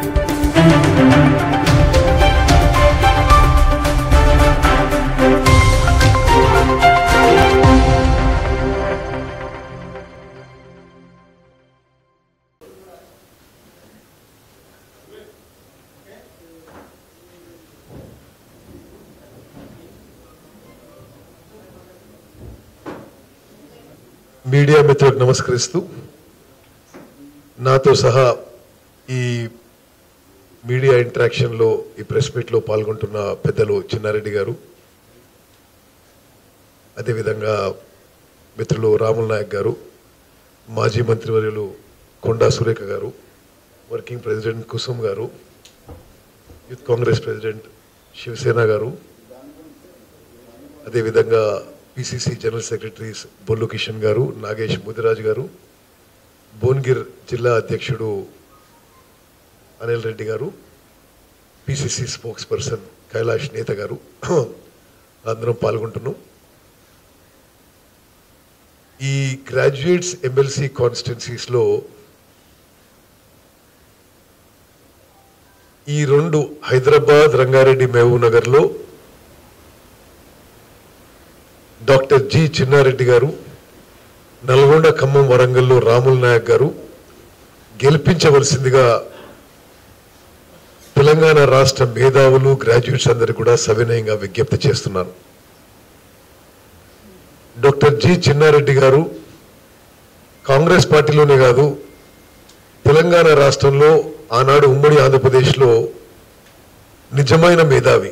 media మిత్రులకు నమస్కరిస్తూ నాతో సహా ఈ మీడియా ఇంటరాక్షన్లో ఈ ప్రెస్ మీట్లో పాల్గొంటున్న పెద్దలు చిన్నారెడ్డి గారు అదేవిధంగా మిత్రులు రాముల్ నాయక్ గారు మాజీ మంత్రివర్యులు కొండా సురేఖ గారు వర్కింగ్ ప్రెసిడెంట్ కుసుమ్ గారు యూత్ కాంగ్రెస్ ప్రెసిడెంట్ శివసేన గారు అదేవిధంగా PCC general secretaries Bollu Kishan గారు నాగేష్ ముదిరాజ్ గారు భువనగిర్ జిల్లా అధ్యక్షుడు అనిల్ రెడ్డి గారు పిసిసి స్పోక్స్ పర్సన్ కైలాష్ నేత గారు అందరం పాల్గొంటున్నాం ఈ గ్రాడ్యుయేట్స్ ఎమ్మెల్సీ కాన్స్టిట్యున్సీస్లో ఈ రెండు హైదరాబాద్ రంగారెడ్డి మహబూబ్ నగర్లో డాక్టర్ జి చిన్నారెడ్డి గారు నల్గొండ ఖమ్మం వరంగల్లో రాముల్ నాయక్ గారు గెలిపించవలసిందిగా తెలంగాణ రాష్ట్ర మేధావులు గ్రాడ్యుయేట్స్ అందరికీ కూడా సవినయంగా విజ్ఞప్తి చేస్తున్నాను డాక్టర్ జి చిన్నారెడ్డి గారు కాంగ్రెస్ పార్టీలోనే కాదు తెలంగాణ రాష్ట్రంలో ఆనాడు ఉమ్మడి ఆంధ్రప్రదేశ్లో నిజమైన మేధావి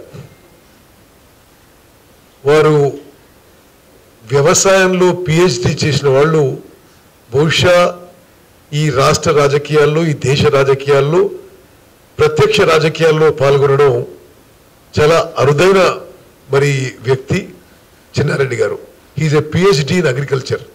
వారు వ్యవసాయంలో పిహెచ్డి చేసిన వాళ్ళు బహుశా ఈ రాష్ట్ర రాజకీయాల్లో ఈ దేశ రాజకీయాల్లో ప్రత్యక్ష రాజకీయాల్లో పాల్గొనడం చాలా అరుదైన మరి వ్యక్తి చిన్నారెడ్డి గారు he's a PhD in agriculture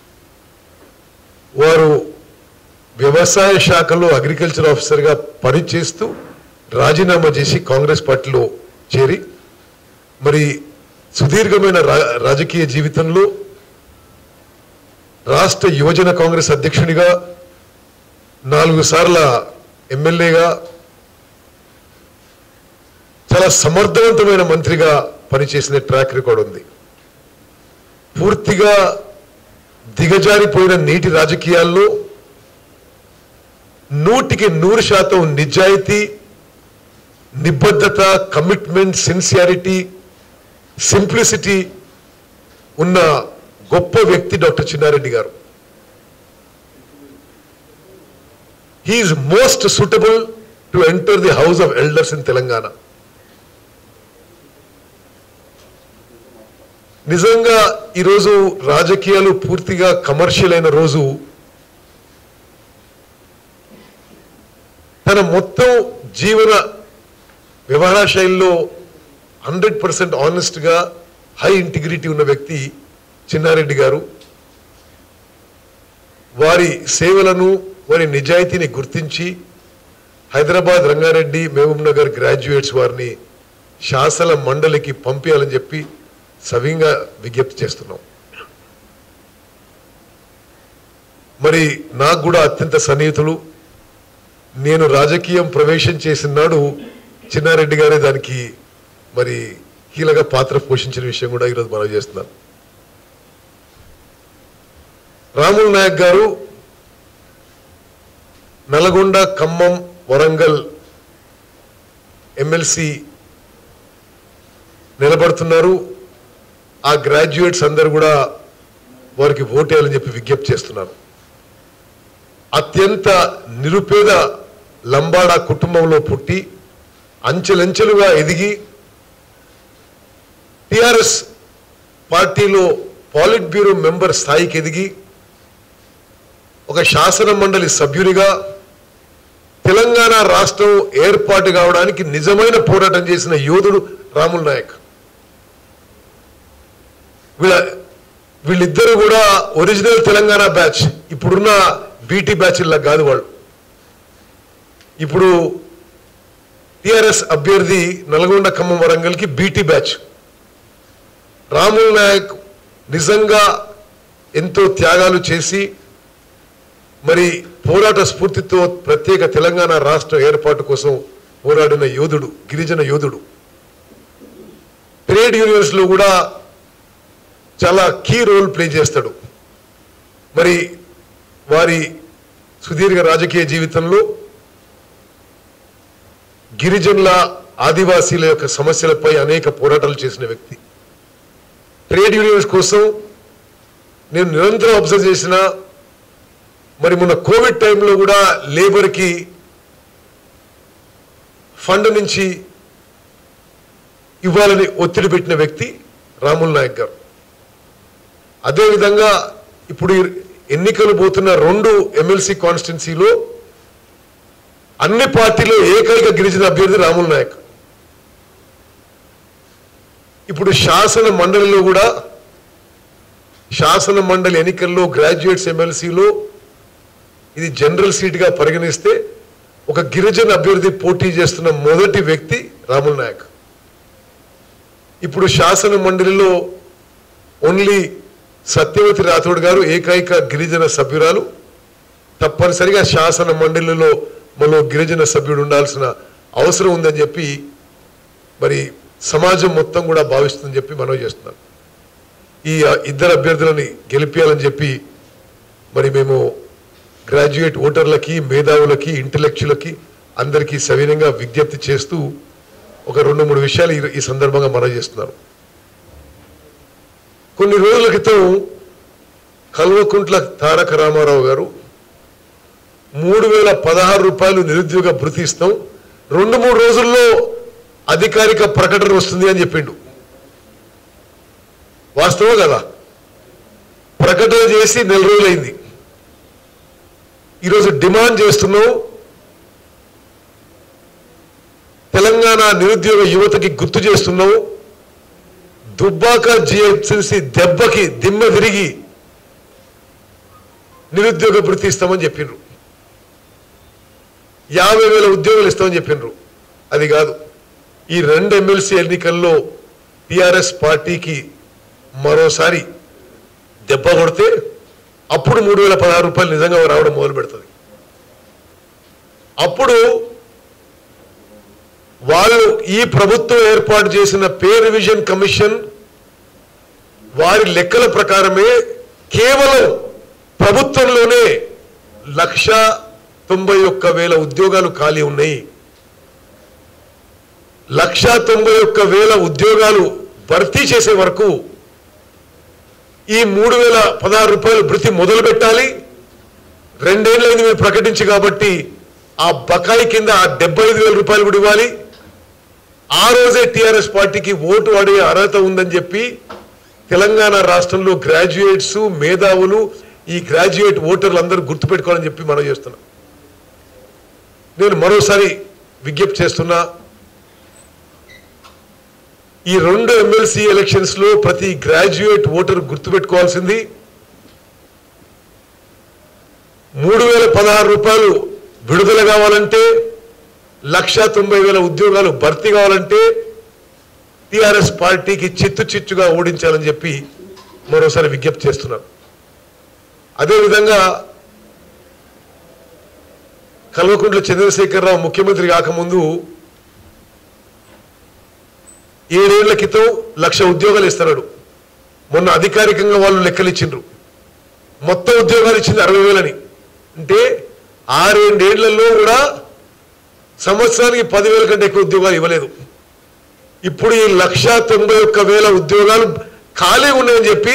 వారు వ్యవసాయ శాఖలో అగ్రికల్చర్ ఆఫీసర్గా పనిచేస్తూ రాజీనామా చేసి కాంగ్రెస్ పార్టీలో చేరి మరి సుదీర్ఘమైన రా- రాజకీయ జీవితంలో రాష్ట్ర యువజన కాంగ్రెస్ అధ్యక్షునిగా నాలుగు సార్ల ఎమ్మెల్యేగా చాలా సమర్థవంతమైన మంత్రిగా పనిచేసిన ట్రాక్ రికార్డ్ ఉంది పూర్తిగా దిగజారిపోయిన నీటి రాజకీయాల్లో నూటికి నూరు శాతం నిజాయితీ నిబద్ధత కమిట్మెంట్ సిన్సియారిటీ సింప్లిసిటీ ఉన్న గొప్ప వ్యక్తి డాక్టర్ చిన్నారెడ్డి గారు he is most suitable to enter the house of elders in Telangana నిజంగా ఈరోజు రాజకీయాలు పూర్తిగా కమర్షియల్ అయిన రోజు తన మొత్తం జీవన వ్యవహార శైలిలో హండ్రెడ్ పర్సెంట్ ఆనెస్ట్గా హై ఇంటిగ్రిటీ ఉన్న వ్యక్తి చిన్నారెడ్డి గారు వారి సేవలను వారి నిజాయితీని గుర్తించి హైదరాబాద్ రంగారెడ్డి మహబూబ్ నగర్ గ్రాడ్యుయేట్స్ వారిని శాసన మండలికి పంపించాలని చెప్పి సవ్యంగా విజ్ఞప్తి చేస్తున్నాం మరి నాకు కూడా అత్యంత సన్నిహితులు నేను రాజకీయం ప్రవేశం చేసిన నాడు చిన్నారెడ్డి గారే దానికి మరి కీలక పాత్ర పోషించిన విషయం కూడా ఈరోజు మనం చేస్తున్నాను రాముల్ నాయక్ గారు నల్గొండ ఖమ్మం వరంగల్ ఎమ్మెల్సీ నిలబడుతున్నారు ఆ గ్రాడ్యుయేట్స్ అందరు కూడా వారికి ఓటేయాలని చెప్పి విజ్ఞప్తి చేస్తున్నారు అత్యంత నిరుపేద లంబాడా కుటుంబంలో పుట్టి అంచెలంచెలుగా ఎదిగి టిఆర్ఎస్ పార్టీలో పాలిట్ బ్యూరో మెంబర్ స్థాయికి ఎదిగి ఒక శాసన మండలి సభ్యునిగా తెలంగాణ రాష్ట్రం ఏర్పాటు కావడానికి నిజమైన పోరాటం చేసిన యోధుడు రాముల్ నాయక్ వీళ్ళ వీళ్ళిద్దరూ కూడా ఒరిజినల్ తెలంగాణ బ్యాచ్ ఇప్పుడున్న బీటీ బ్యాచ్ ఇలా కాదు వాళ్ళు ఇప్పుడు టిఆర్ఎస్ అభ్యర్థి నల్గొండ ఖమ్మం వరంగల్కి బీటీ బ్యాచ్ రాముల్ నాయక్ నిజంగా ఎంతో త్యాగాలు చేసి మరి పోరాట స్ఫూర్తితో ప్రత్యేక తెలంగాణ రాష్ట్ర ఏర్పాటు కోసం పోరాడిన యోధుడు గిరిజన యోధుడు ట్రేడ్ యూనియన్స్ లో కూడా చాలా కీ రోల్ ప్లే చేస్తాడు మరి వారి సుదీర్ఘ రాజకీయ జీవితంలో గిరిజనుల ఆదివాసీల యొక్క సమస్యలపై అనేక పోరాటాలు చేసిన వ్యక్తి ట్రేడ్ యూనియన్స్ కోసం నేను నిరంతరం అబ్జర్వ్ చేసిన మరి మొన్న కోవిడ్ టైంలో కూడా లేబర్కి ఫండ్ నుంచి ఇవ్వాలని ఒత్తిడి పెట్టిన వ్యక్తి రాముల్ నాయక్ గారు అదేవిధంగా ఇప్పుడు ఈ ఎన్నికలు పోతున్న రెండు ఎమ్మెల్సీ కాన్స్టిట్యున్సీలో అన్ని పార్టీలో ఏకైక గిరిజన అభ్యర్థి రాముల్ నాయక్ ఇప్పుడు శాసన మండలిలో కూడా శాసన మండలి ఎన్నికల్లో గ్రాడ్యుయేట్స్ ఎమ్మెల్సీలో ఇది జనరల్ సీట్గా పరిగణిస్తే ఒక గిరిజన అభ్యర్థి పోటీ చేస్తున్న మొదటి వ్యక్తి రాముల్ నాయక్ ఇప్పుడు శాసన మండలిలో ఓన్లీ సత్యవతి రాథోడ్ గారు ఏకైక గిరిజన సభ్యురాలు తప్పనిసరిగా శాసన మండలిలో మనలో గిరిజన సభ్యుడు ఉండాల్సిన అవసరం ఉందని చెప్పి మరి సమాజం మొత్తం కూడా భావిస్తుందని చెప్పి మనం చేస్తున్నాం ఈ ఇద్దరు అభ్యర్థులని గెలిపించాలని చెప్పి మరి మేము గ్రాడ్యుయేట్ ఓటర్లకి మేధావులకి ఇంటలెక్చులకి అందరికీ సవినంగా విజ్ఞప్తి చేస్తూ ఒక రెండు మూడు విషయాలు ఈ- ఈ సందర్భంగా మనం చేస్తున్నాను కొన్ని రోజుల క్రితం కల్వకుంట్ల తారక రామారావు గారు మూడు వేల పదహారు రూపాయలు నిరుద్యోగ భృతి ఇస్తాం రెండు మూడు రోజుల్లో అధికారిక ప్రకటన వస్తుంది అని చెప్పిండు వాస్తవం కదా ప్రకటన చేసి నెల రోజులైంది ఈరోజు డిమాండ్ చేస్తున్నాం తెలంగాణ నిరుద్యోగ యువతకి గుర్తు చేస్తున్నాం దుబ్బాక జిహెచ్ఎంసి దెబ్బకి దిమ్మ తిరిగి నిరుద్యోగ భృతి ఇస్తామని చెప్పిండ్రు యాభై వేల ఉద్యోగాలు ఇస్తామని చెప్పిండ్రు అది కాదు ఈ రెండు ఎమ్మెల్సీ ఎన్నికల్లో టిఆర్ఎస్ పార్టీకి మరోసారి దెబ్బ కొడితే అప్పుడు మూడు వేల పదహారు రూపాయలు నిజంగా రావడం మొదలు పెడుతుంది అప్పుడు వాళ్ళు ఈ ప్రభుత్వం ఏర్పాటు చేసిన పే రివిజన్ కమిషన్ వారి లెక్కల ప్రకారమే కేవలం ప్రభుత్వంలోనే లక్ష తొంభై ఒక్క వేల ఉద్యోగాలు ఖాళీ ఉన్నాయి లక్ష తొంభై ఒక్క వేల ఉద్యోగాలు భర్తీ చేసే వరకు ఈ మూడు వేల పదహారు రూపాయలు భృతి మొదలు పెట్టాలి రెండేళ్ళైంది మీరు ప్రకటించి కాబట్టి ఆ బకాయి కింద ఆ డెబ్బై ఐదు వేల రూపాయలు కూడా ఇవ్వాలి ఆ రోజే టిఆర్ఎస్ పార్టీకి ఓటు అడే అర్హత ఉందని చెప్పి తెలంగాణ రాష్ట్రంలో గ్రాడ్యుయేట్స్ మేధావులు ఈ గ్రాడ్యుయేట్ ఓటర్లు అందరూ గుర్తుపెట్టుకోవాలని చెప్పి మనం చేస్తున్నాం నేను మరోసారి విజ్ఞప్తి చేస్తున్నా ఈ రెండు ఎమ్మెల్సీ ఎలక్షన్స్ లో ప్రతి గ్రాడ్యుయేట్ ఓటర్ గుర్తుపెట్టుకోవాల్సింది మూడు వేల పదహారు రూపాయలు విడుదల కావాలంటే లక్ష తొంభై వేల ఉద్యోగాలు భర్తీ కావాలంటే టిఆర్ఎస్ పార్టీకి చిత్తు చిత్తుగా ఓడించాలని చెప్పి మరోసారి విజ్ఞప్తి చేస్తున్నాను అదేవిధంగా కల్వకుంట్ల చంద్రశేఖరరావు ముఖ్యమంత్రి కాకముందు ఏడేళ్ల క్రితం లక్ష ఉద్యోగాలు ఇస్తున్నాడు మొన్న అధికారికంగా వాళ్ళు లెక్కలు ఇచ్చిండ్రు మొత్తం ఉద్యోగాలు ఇచ్చింది అరవై వేలని అంటే ఆరేడేళ్లలో కూడా సంవత్సరానికి పదివేల కంటే ఎక్కువ ఉద్యోగాలు ఇవ్వలేదు ఇప్పుడు ఈ లక్ష తొంభై ఒక్క వేల ఉద్యోగాలు ఖాళీ ఉన్నాయని చెప్పి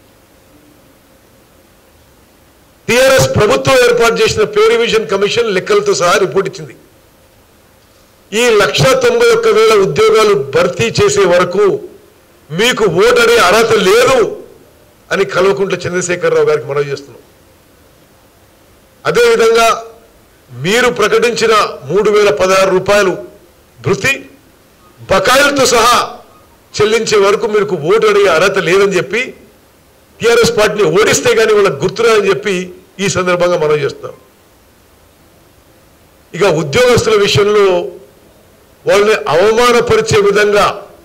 టిఆర్ఎస్ ప్రభుత్వం ఏర్పాటు చేసిన పే రివిజన్ కమిషన్ లెక్కలతో సహా రిపోర్ట్ ఇచ్చింది ఈ లక్ష తొంభై ఒక్క వేల ఉద్యోగాలు భర్తీ చేసే వరకు మీకు ఓటు అనే అర్హత లేదు అని కల్వకుంట్ల చంద్రశేఖరరావు గారికి మనవి చేస్తున్నాం అదేవిధంగా మీరు ప్రకటించిన మూడు వేల పదహారు రూపాయలు భృతి బకాయిలతో సహా చెల్లించే వరకు మీకు ఓటు అడిగే అర్హత లేదని చెప్పి టిఆర్ఎస్ పార్టీని ఓడిస్తే కానీ వాళ్ళకి గుర్తురాదని చెప్పి ఈ సందర్భంగా మనం చేస్తున్నాం ఇక ఉద్యోగస్తుల విషయంలో వాళ్ళని అవమానపరిచే విధంగా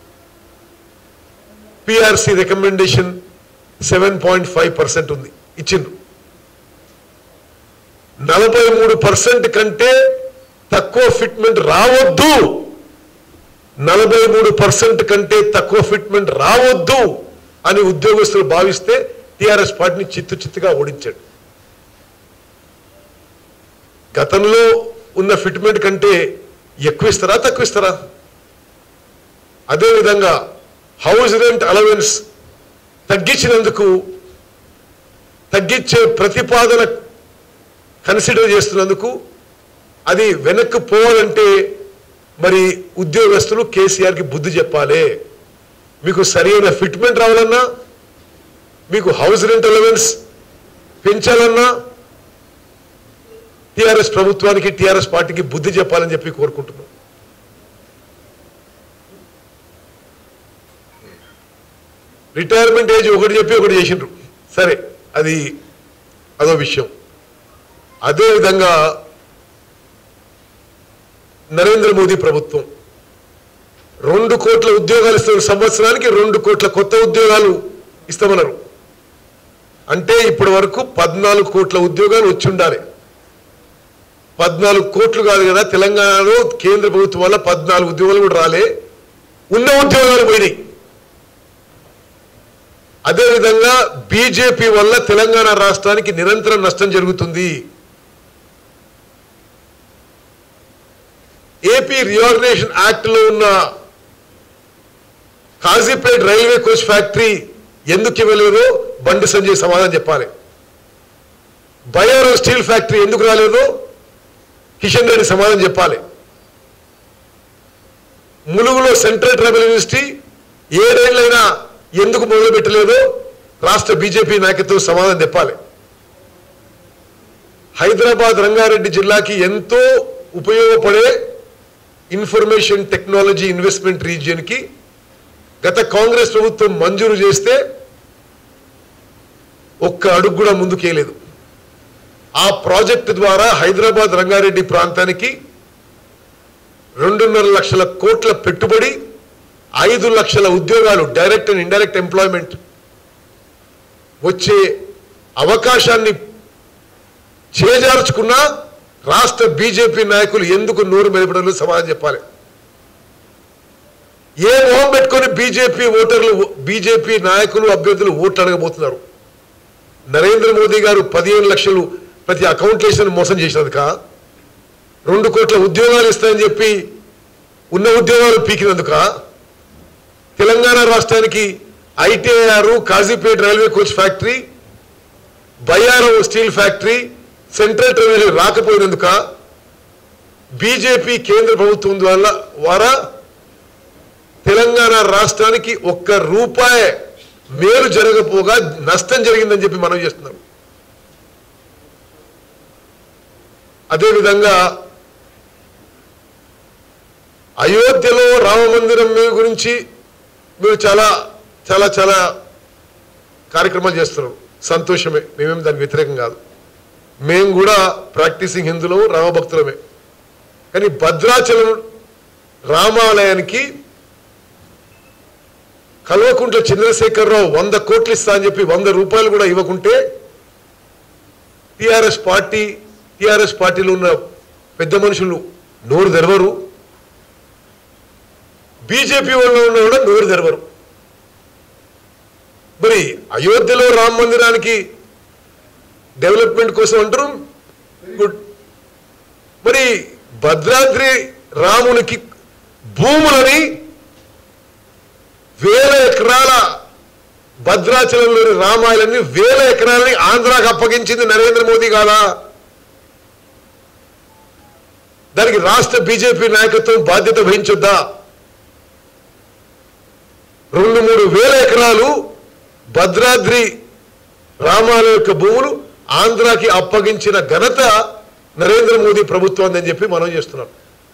PRC recommendation seven point five percent ఉంది ఇచ్చిండ్రు నలభై మూడు పర్సెంట్ కంటే తక్కువ ఫిట్మెంట్ రావద్దు నలభై మూడు పర్సెంట్ కంటే తక్కువ ఫిట్మెంట్ రావద్దు అని ఉద్యోగస్తులు భావిస్తే టిఆర్ఎస్ పార్టీని చిత్తు చిత్తుగా ఓడించాడు గతంలో ఉన్న ఫిట్మెంట్ కంటే ఎక్కువ ఇస్తారా తక్కువ ఇస్తారా అదేవిధంగా హౌస్ రెంట్ అలవెన్స్ తగ్గించినందుకు తగ్గించే ప్రతిపాదన కన్సిడర్ చేస్తున్నందుకు అది వెనక్కి పోవాలంటే మరి ఉద్యోగస్తులు కేసీఆర్కి బుద్ధి చెప్పాలి మీకు సరైన ఫిట్మెంట్ రావాలన్నా మీకు హౌస్ రెంట్ అలవెన్స్ పెంచాలన్నా టిఆర్ఎస్ ప్రభుత్వానికి టిఆర్ఎస్ పార్టీకి బుద్ధి చెప్పాలని చెప్పి కోరుకుంటున్నాం రిటైర్మెంట్ ఏజ్ ఒకటి చెప్పి ఒకటి చేసిండ్రు సరే అది అదో విషయం అదేవిధంగా నరేంద్ర మోదీ ప్రభుత్వం రెండు కోట్ల ఉద్యోగాలు ఇస్తున్న సంవత్సరానికి రెండు కోట్ల కొత్త ఉద్యోగాలు ఇస్తామన్నారు అంటే ఇప్పటి వరకు పద్నాలుగు కోట్ల ఉద్యోగాలు వచ్చి ఉండాలి పద్నాలుగు కోట్లు కాదు కదా తెలంగాణలో కేంద్ర ప్రభుత్వం వల్ల పద్నాలుగు ఉద్యోగాలు కూడా రాలే ఉన్న ఉద్యోగాలు పోయినాయి అదేవిధంగా బీజేపీ వల్ల తెలంగాణ రాష్ట్రానికి నిరంతరం నష్టం జరుగుతుంది ఏపీ రిఆర్గనైజేషన్ యాక్ట్ లో ఉన్న కాజీపేట్ రైల్వే కోచ్ ఫ్యాక్టరీ ఎందుకు ఇవ్వలేదో బండి సంజయ్ సమాధానం చెప్పాలి బయోరో స్టీల్ ఫ్యాక్టరీ ఎందుకు రాలేదో కిషన్ రెడ్డి సమాధానం చెప్పాలి ములుగులో సెంట్రల్ ట్రైబల్ యూనివర్సిటీ ఏడేళ్లైనా ఎందుకు మొదలు పెట్టలేదో రాష్ట్ర బీజేపీ నాయకత్వం సమాధానం చెప్పాలి హైదరాబాద్ రంగారెడ్డి జిల్లాకి ఎంతో ఉపయోగపడే ఇన్ఫర్మేషన్ టెక్నాలజీ ఇన్వెస్ట్మెంట్ రీజియన్ కి గత కాంగ్రెస్ ప్రభుత్వం మంజూరు చేస్తే ఒక్క అడుగు కూడా ముందుకేయలేదు ఆ ప్రాజెక్టు ద్వారా హైదరాబాద్ రంగారెడ్డి ప్రాంతానికి రెండున్నర లక్షల కోట్ల పెట్టుబడి ఐదు లక్షల ఉద్యోగాలు డైరెక్ట్ అండ్ ఇండైరెక్ట్ ఎంప్లాయ్మెంట్ వచ్చే అవకాశాన్ని చేజార్చుకున్న రాష్ట్ర బీజేపీ నాయకులు ఎందుకు నోరు మెదపడంలో సమాధానం చెప్పాలి ఏ మొహం పెట్టుకొని బీజేపీ ఓటర్లు బీజేపీ నాయకులు అభ్యర్థులు ఓట్లు అడగబోతున్నారు నరేంద్ర మోదీ గారు పదిహేను లక్షలు ప్రతి అకౌంట్ వేసిన మోసం చేసినందుక రెండు కోట్ల ఉద్యోగాలు ఇస్తాయని చెప్పి ఉన్న ఉద్యోగాలు పీకినందుక తెలంగాణ రాష్ట్రానికి ITIR Kazipet railway coach factory Bayyaram steel factory central train రాకపోయినందుక బీజేపీ కేంద్ర ప్రభుత్వం ద్వారా ద్వారా తెలంగాణ రాష్ట్రానికి ఒక్క రూపాయి మేలు జరగపోగా నష్టం జరిగిందని చెప్పి మనం చేస్తున్నాం అదేవిధంగా అయోధ్యలో రామ మందిరం మీ గురించి మీరు చాలా చాలా చాలా కార్యక్రమాలు చేస్తున్నారు సంతోషమే మేమేం దానికి వ్యతిరేకం కాదు మేము కూడా ప్రాక్టీసింగ్ హిందులో రామభక్తులమే కానీ భద్రాచలం రామాలయానికి కల్వకుంట్ల చంద్రశేఖరరావు వంద కోట్లు ఇస్తా అని చెప్పి వంద రూపాయలు కూడా ఇవ్వకుంటే టిఆర్ఎస్ పార్టీ టిఆర్ఎస్ పార్టీలో ఉన్న పెద్ద మనుషులు నోరు తెరవరు బీజేపీ వాళ్ళు ఉన్న కూడా నోరు తెరవరు మరి అయోధ్యలో రామ మందిరానికి డెవలప్మెంట్ కోసం అంటారు గుడ్ మరి భద్రాద్రి రామునికి భూములని వేల ఎకరాల భద్రాచలంలోని రామాయణాన్ని వేల ఎకరాలని ఆంధ్రాకి అప్పగించింది నరేంద్ర మోదీ కాదా దానికి రాష్ట్ర బీజేపీ నాయకత్వం బాధ్యత వహించొద్దా రెండు మూడు వేల ఎకరాలు భద్రాద్రి రామాలయం యొక్క భూములు ఆంధ్రాకి అప్పగించిన ఘనత నరేంద్ర మోదీ ప్రభుత్వం అని చెప్పి మనం చేస్తున్నాం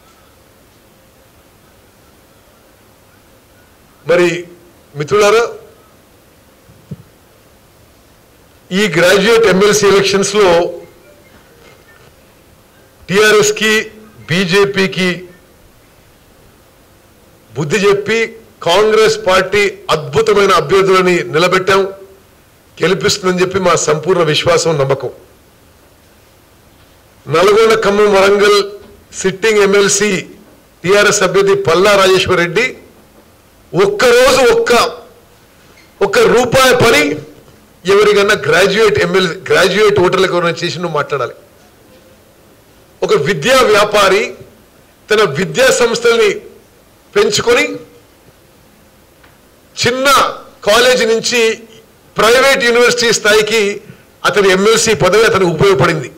మరి మిత్రులారా ఈ గ్రాడ్యుయేట్ ఎమ్మెల్సీ ఎలక్షన్స్ లో టిఆర్ఎస్ కి బీజేపీకి బుద్ధి చెప్పి కాంగ్రెస్ పార్టీ అద్భుతమైన అభ్యర్థులని నిలబెట్టాం గెలిపిస్తుందని చెప్పి మా సంపూర్ణ విశ్వాసం నమ్మకం Nalgonda Khammam Warangal sitting MLC TRS అభ్యర్థి పల్లా రాజేశ్వర్ రెడ్డి ఒక్కరోజు ఒక్క ఒక్క రూపాయి పని ఎవరికన్నా గ్రాడ్యుయేట్ ఎమ్మెల్యే గ్రాడ్యుయేట్ ఓటర్లకు ఎవరైనా చేసి నువ్వు మాట్లాడాలి ఒక విద్యా వ్యాపారి తన విద్యా సంస్థల్ని పెంచుకొని చిన్న కాలేజీ నుంచి ప్రైవేట్ యూనివర్సిటీ స్థాయికి అతని ఎమ్మెల్సీ పదవి అతనికి ఉపయోగపడింది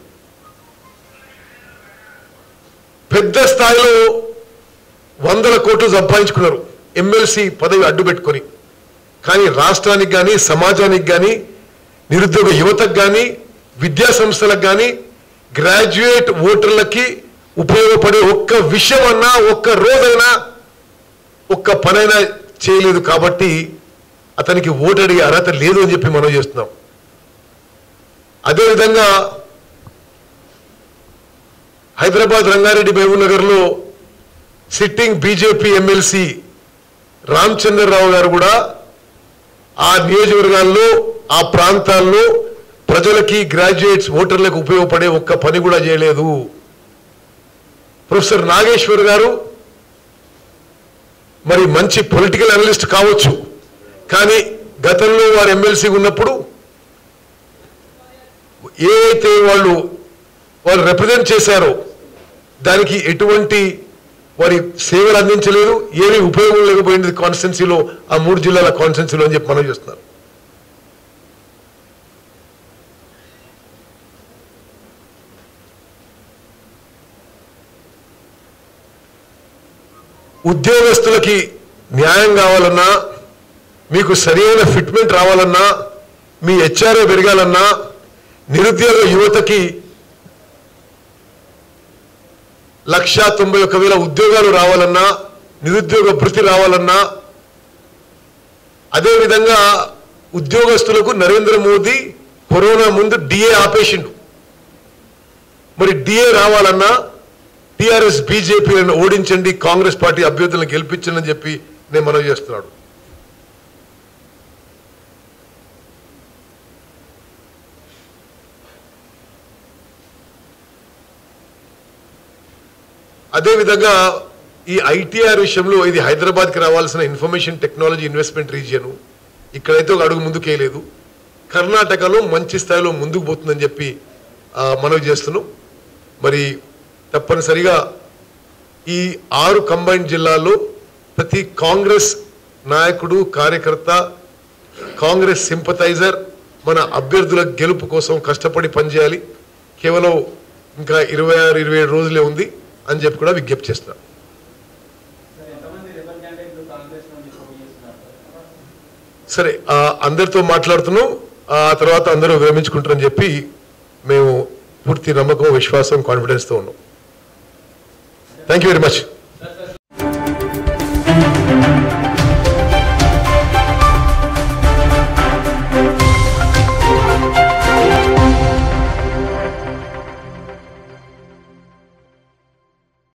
పెద్ద స్థాయిలో వందల కోట్లు సంపాదించుకున్నారు ఎమ్మెల్సీ పదవి అడ్డు పెట్టుకొని కానీ రాష్ట్రానికి కానీ సమాజానికి కానీ నిరుద్యోగ యువతకు కానీ విద్యా సంస్థలకు కానీ గ్రాడ్యుయేట్ ఓటర్లకి ఉపయోగపడే ఒక్క విషయం అన్నా ఒక్క రోజైనా ఒక్క పనైనా చేయలేదు కాబట్టి అతనికి ఓటు అడిగే అర్హత లేదు అని చెప్పి మనం చేస్తున్నాం అదేవిధంగా హైదరాబాద్ రంగారెడ్డి మహబూబ్ నగర్లో సిట్టింగ్ బీజేపీ ఎమ్మెల్సీ రామచంద్రరావు గారు కూడా ఆ నియోజకవర్గాల్లో ఆ ప్రాంతాల్లో ప్రజలకి గ్రాడ్యుయేట్స్ ఓటర్లకు ఉపయోగపడే ఒక్క పని కూడా చేయలేదు ప్రొఫెసర్ నాగేశ్వర్ గారు మరి మంచి పొలిటికల్ అనలిస్ట్ కావచ్చు కానీ గతంలో వారు ఎమ్మెల్సీ ఉన్నప్పుడు ఏవైతే వాళ్ళు వాళ్ళు రిప్రజెంట్ చేశారో దానికి ఎటువంటి వారి సేవలు అందించలేదు ఏమీ ఉపయోగం లేకపోయింది కాన్స్టెన్సీలో ఆ మూడు జిల్లాల కాన్స్టెన్సీలో అని చెప్పి మనం చేస్తున్నారు ఉద్యోగస్తులకి న్యాయం కావాలన్నా మీకు సరైన ఫిట్మెంట్ రావాలన్నా మీ హెచ్ఆర్ఏ పెరగాలన్నా నిరుద్యోగ యువతకి లక్షా తొంభై ఒక్క వేల ఉద్యోగాలు రావాలన్నా నిరుద్యోగ భృతి రావాలన్నా అదేవిధంగా ఉద్యోగస్తులకు నరేంద్ర మోదీ కరోనా ముందు డిఏ ఆపేసిండు మరి డిఏ రావాలన్నా టిఆర్ఎస్ బీజేపీలను ఓడించండి కాంగ్రెస్ పార్టీ అభ్యర్థులను గెలిపించండి అని చెప్పి నేను మనవి చేస్తున్నాడు అదేవిధంగా ఈ ఐటీఆర్ విషయంలో ఇది హైదరాబాద్కి రావాల్సిన ఇన్ఫర్మేషన్ టెక్నాలజీ ఇన్వెస్ట్మెంట్ రీజియన్ ఇక్కడైతే ఒక అడుగు ముందుకేయలేదు కర్ణాటకలో మంచి స్థాయిలో ముందుకు పోతుందని చెప్పి ఆ, మనవి చేస్తున్నాం మరి తప్పనిసరిగా ఈ ఆరు కంబైన్డ్ జిల్లాల్లో ప్రతి కాంగ్రెస్ నాయకుడు కార్యకర్త కాంగ్రెస్ సింపథైజర్ మన అభ్యర్థుల గెలుపు కోసం కష్టపడి పనిచేయాలి కేవలం ఇంకా ఇరవై ఆరు ఇరవై ఏడు రోజులే ఉంది అని చెప్పి కూడా విజ్ఞప్తి చేస్తున్నాను సార్ ఎంతమంది రెబల్ క్యాండిడేట్లు కాంగ్రెస్ నుండి పోటీ చేస్తున్నారు సరే ఆ, అందరితో మాట్లాడుతున్నాం ఆ తర్వాత అందరూ విరమించుకుంటారని చెప్పి మేము పూర్తి నమ్మకం విశ్వాసం కాన్ఫిడెన్స్తో ఉన్నాం థ్యాంక్ యూ వెరీ మచ్